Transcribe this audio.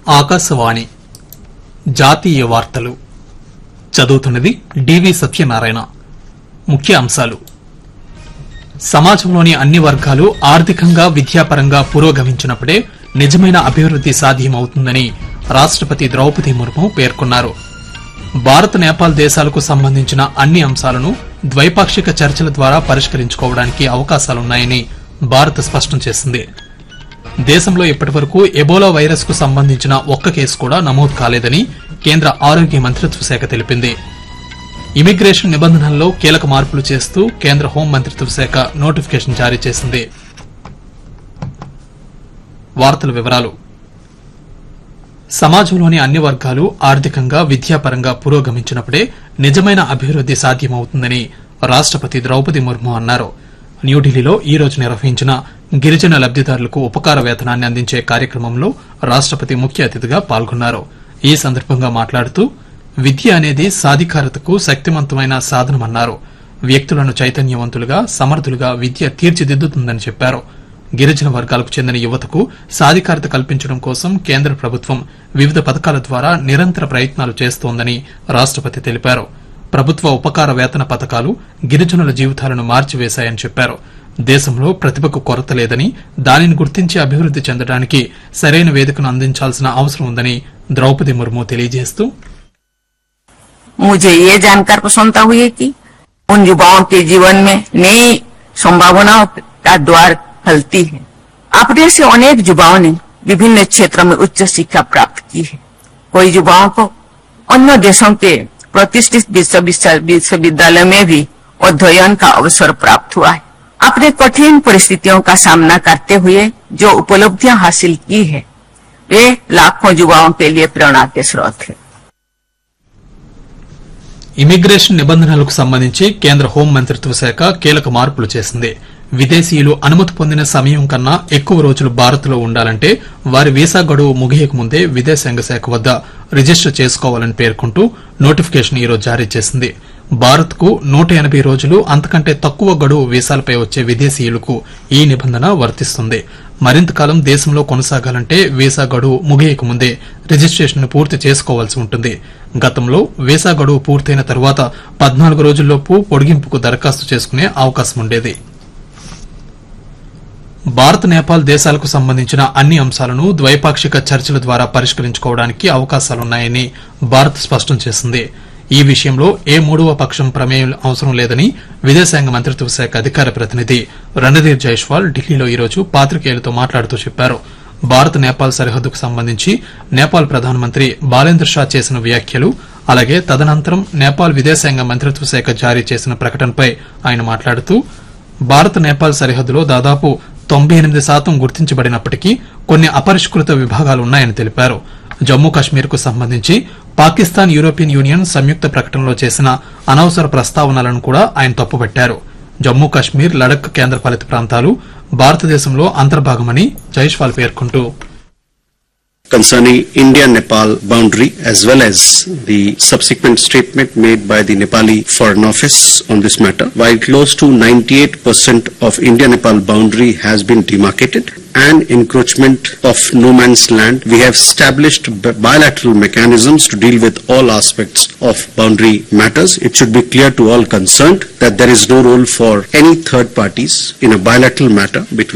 ఆకాశవాణి జాతీయ వార్తలు చదువుతున్నది డివి సత్యనారాయణ ముఖ్య అంశాలు సమాజంలోని అన్ని వర్గాలు ఆర్థికంగా విద్యాపరంగా పురోగమించినప్పుడే నిజమైన అభివృద్ది సాధ్యమవుతుందని రాష్టపతి ద్రౌపది ముర్ము పేర్కొన్నారు భారత్ నేపాల్ దేశాలకు సంబంధించిన అన్ని అంశాలను ద్వైపాక్షిక చర్చల ద్వారా పరిష్కరించుకోవడానికి అవకాశాలున్నాయని భారత్ స్పష్టం చేసింది దేశంలో ఇప్పటివరకు ఎబోలా వైరస్ కు సంబంధించిన ఒక్క కేసు కూడా నమోదు కాలేదని కేంద్ర ఆరోగ్య మంత్రిత్వ శాఖ తెలిపింది ఇమిగ్రేషన్ నిబంధనల్లో కీలక మార్పులు చేస్తూ కేంద్ర హోం మంత్రిత్వ శాఖ నోటిఫికేషన్ జారీ చేసింది వార్తల వివరాలు సమాజంలోని అన్ని వర్గాలు ఆర్థికంగా విద్యాపరంగా పురోగమించినప్పుడే నిజమైన అభివృద్ది సాధ్యమవుతుందని రాష్టపతి ద్రౌపది ముర్ము అన్నారు న్యూఢిల్లీలో ఈ రోజు నిర్వహించిన గిరిజన లబ్దిదారులకు ఉపకార వేతనాన్ని అందించే కార్యక్రమంలో రాష్టపతి ముఖ్య అతిథిగా పాల్గొన్నారు ఈ సందర్భంగా మాట్లాడుతూ విద్య అనేది సాధికారతకు శక్తివంతమైన సాధనమన్నారు వ్యక్తులను చైతన్యవంతులుగా సమర్థులుగా విద్య తీర్చిదిద్దుతుందని చెప్పారు గిరిజన వర్గాలకు చెందిన యువతకు సాధికారత కల్పించడం కోసం కేంద్ర ప్రభుత్వం వివిధ పథకాల ద్వారా నిరంతర ప్రయత్నాలు చేస్తోందని రాష్టపతి తెలిపారు ప్రభుత్వ ఉపకార వేతన పథకాలు గిరిజనుల జీవితాలను మార్చివేశాయని చెప్పారు దేశంలో ప్రతిభకు కొరత లేదని దానిని గుర్తించి అభివృద్ది చెందడానికి సరైన వేదికను అందించాల్సిన అవసరం ఉందని ద్రౌపది ముర్ము తెలియజేస్తూ मुझे ये जानकर प्रसन्नता हुई कि उन युवाओं के जीवन में नई संभावनाओं का द्वार खुलती है अपने से अनेक युवाओं ने विभिन्न क्षेत्रों में उच्च शिक्षा प्राप्त की है कोई युवाओं को अन्य देशों के प्रतिष्ठित विश्व- विश्व- विश्वविद्यालय में भी अध्ययन का अवसर प्राप्त हुआ है अपने कठिन परिस्थितियों का सामना करते हुए जो उपलब्धियां हासिल की है वे लाखों युवाओं के लिए प्रेरणा के स्रोत है ఇమిగ్రేషన్ నిబంధనలకు సంబంధించి కేంద్ర హోం మంత్రిత్వ శాఖ కీలక మార్పులు చేసింది విదేశీయులు అనుమతి పొందిన సమయం కన్నా ఎక్కువ రోజులు భారత్లో ఉండాలంటే వారి వీసా గడువు ముగియక ముందే విదేశాంగ శాఖ వద్ద రిజిస్టర్ చేసుకోవాలని పేర్కొంటూ నోటిఫికేషన్ ఈరోజు జారీ చేసింది భారత్ కు నూట ఎనబై రోజులు అంతకంటే తక్కువ గడువు వీసాలపై వచ్చే విదేశీయులకు ఈ నిబంధన వర్తిస్తుంది మరింత కాలం దేశంలో కొనసాగాలంటే వీసా గడువు ముగియక ముందే రిజిస్ట్రేషన్ పూర్తి చేసుకోవాల్సి ఉంటుంది గతంలో వీసా గడువు పూర్తయిన తర్వాత పద్నాలుగు రోజుల్లోపు పొడిగింపుకు దరఖాస్తు చేసుకునే అవకాశం ఉండేది భారత్ నేపాల్ దేశాలకు సంబంధించిన అన్ని అంశాలను ద్వైపాక్షిక చర్చల ద్వారా పరిష్కరించుకోవడానికి అవకాశాలున్నాయని భారత్ స్పష్టం చేసింది ఈ విషయంలో ఏ మూడవ పక్షం ప్రమేయం అవసరం లేదని విదేశాంగ మంత్రిత్వ శాఖ అధికార ప్రతినిధి రణధీర్ జైష్వాల్ ఢిల్లీలో ఈరోజు పాత్రికేయులతో మాట్లాడుతూ చెప్పారు భారత్ నేపాల్ సరిహద్దుకు సంబంధించి నేపాల్ ప్రధానమంత్రి బాలేంద్ర షా చేసిన వ్యాఖ్యలు అలాగే తదనంతరం నేపాల్ విదేశాంగ మంత్రిత్వ శాఖ జారీ చేసిన ప్రకటనపై ఆయన మాట్లాడుతూ భారత్ నేపాల్ సరిహద్దులో దాదాపు తొంభై ఎనిమిది శాతం గుర్తించబడినప్పటికీ కొన్ని అపరిష్కృత విభాగాలు ఉన్నాయని తెలిపారు జమ్మూ కాశ్మీర్ కు సంబంధించి పాకిస్తాన్ యూరోపియన్ యూనియన్ సంయుక్త ప్రకటనలో చేసిన అనవసర ప్రస్తావనలను కూడా ఆయన తప్పుపట్టారు జమ్మూ కాశ్మీర్ లడక్ కేంద్రపాలిత ప్రాంతాలు భారతదేశంలో అంతర్భాగమని జైష్వాల్ పేర్కొంటూ concerning India-Nepal boundary as well as the subsequent statement made by the Nepali Foreign Office on this matter. While close to 98% of India-Nepal boundary has been demarcated and encroachment of no man's land, we have established bi- bilateral mechanisms to deal with all aspects of boundary matters. It should be clear to all concerned that there is no role for any third parties in a bilateral matter between